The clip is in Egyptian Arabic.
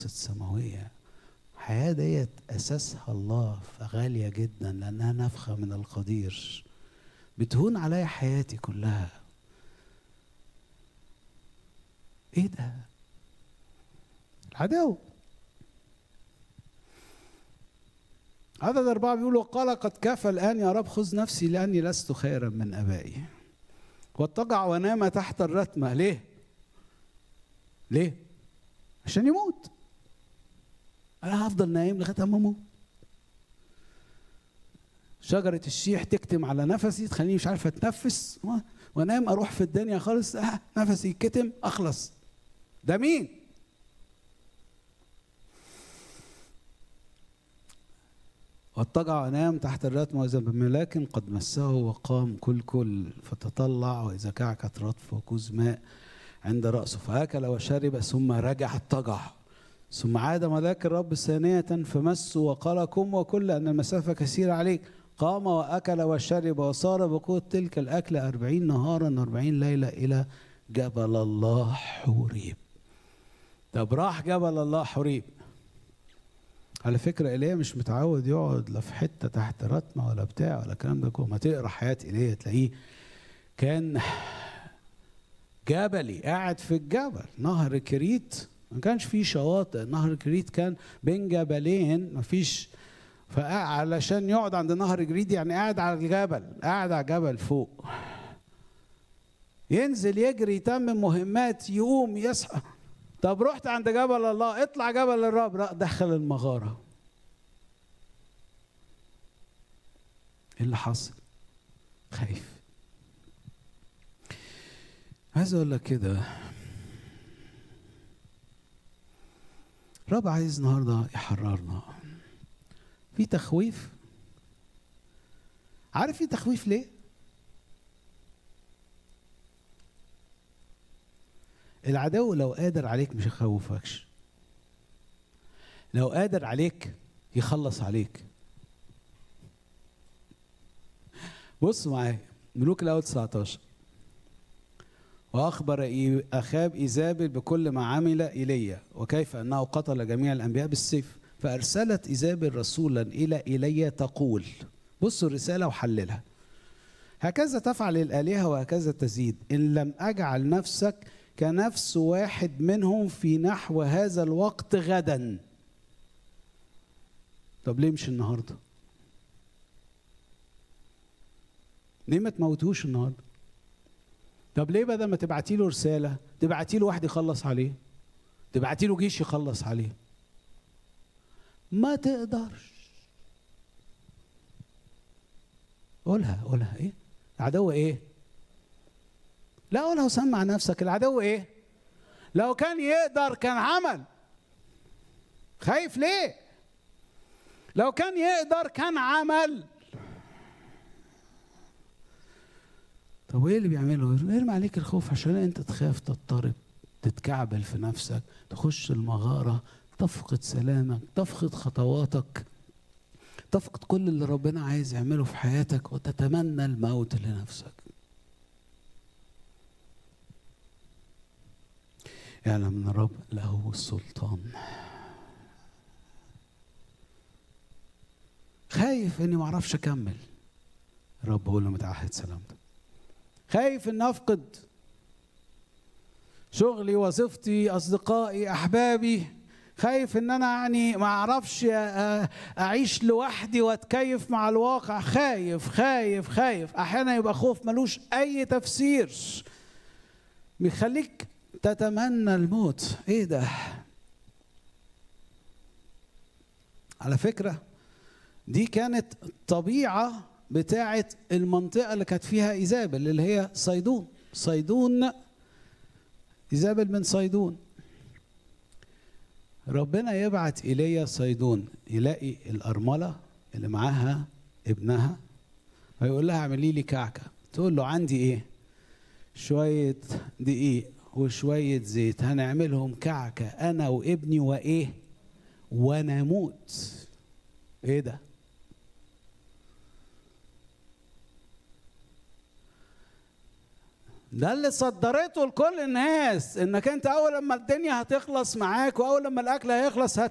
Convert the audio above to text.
السماوية الحياة ديت أساسها الله فغالية جدا لأنها نفخة من القدير بتهون عليا حياتي كلها ايه ده العدو عدد أربعة بيقول وقال قد كفى الآن يا رب خذ نفسي لأني لست خيرا من أبائي واتجع ونام تحت الرتمة ليه؟ ليه؟ عشان يموت أنا هفضل نايم لغاية أما أموت شجرة الشيح تكتم على نفسي تخليني مش عارف أتنفس وأنام أروح في الدنيا خالص آه نفسي يتكتم أخلص ده مين؟ واضطجع ونام تحت الرتم وإذا بملاك قد مسه وقام كل كل فتطلع وإذا كعكت رطف وكوز ماء عند رأسه فأكل وشرب ثم رجع اضطجع ثم عاد ملاك الرب ثانية فمسه وقال قم وكل أن المسافة كثيرة عليك قام وأكل وشرب وصار بقوة تلك الأكل أربعين نهارا وأربعين ليلة إلى جبل الله حوريب طب راح جبل الله حوريب على فكرة إيليا مش متعود يقعد لا في حتة تحت رتمة ولا بتاع ولا الكلام ده كله ما تقرا حياة إيليا تلاقيه كان جبلي قاعد في الجبل نهر كريت ما كانش فيه شواطئ نهر كريت كان بين جبلين ما فيش فعلشان يقعد عند نهر كريت يعني قاعد على الجبل قاعد على جبل فوق ينزل يجري يتمم مهمات يقوم يصحى طب رحت عند جبل الله اطلع جبل الرب لا دخل المغارة ايه اللي حصل خايف عايز اقول لك كده الرب عايز النهارده يحررنا في تخويف عارف في تخويف ليه العدو لو قادر عليك مش يخوفكش لو قادر عليك يخلص عليك بص معايا ملوك الاول 19 واخبر اخاب ايزابل بكل ما عمل ايليا وكيف انه قتل جميع الانبياء بالسيف فارسلت ايزابل رسولا الى ايليا تقول بصوا الرساله وحللها هكذا تفعل الالهه وهكذا تزيد ان لم اجعل نفسك كنفس واحد منهم في نحو هذا الوقت غدا طب ليه مش النهارده ليه ما تموتوش النهارده طب ليه بدل ما تبعتي له رساله تبعتي له واحد يخلص عليه تبعتي له جيش يخلص عليه ما تقدرش قولها قولها ايه العدو ايه لا قولها وسمع نفسك العدو ايه لو كان يقدر كان عمل خايف ليه لو كان يقدر كان عمل طب وايه اللي بيعمله يرمي عليك الخوف عشان انت تخاف تضطرب تتكعبل في نفسك تخش المغارة تفقد سلامك تفقد خطواتك تفقد كل اللي ربنا عايز يعمله في حياتك وتتمنى الموت لنفسك يعلم ان الرب له السلطان خايف اني ما اعرفش اكمل الرب هو اللي متعهد سلامتك خايف ان افقد شغلي وظيفتي اصدقائي احبابي خايف ان انا يعني ما اعرفش اعيش لوحدي واتكيف مع الواقع خايف خايف خايف احيانا يبقى خوف ملوش اي تفسير بيخليك تتمنى الموت ايه ده على فكره دي كانت طبيعه بتاعه المنطقه اللي كانت فيها ايزابل اللي هي صيدون صيدون ايزابل من صيدون ربنا يبعت ايليا صيدون يلاقي الارمله اللي معاها ابنها فيقول لها اعملي لي كعكه تقول له عندي ايه شويه دقيق وشوية زيت هنعملهم كعكة أنا وابني وإيه ونموت إيه ده ده اللي صدرته لكل الناس انك انت اول لما الدنيا هتخلص معاك واول لما الاكل هيخلص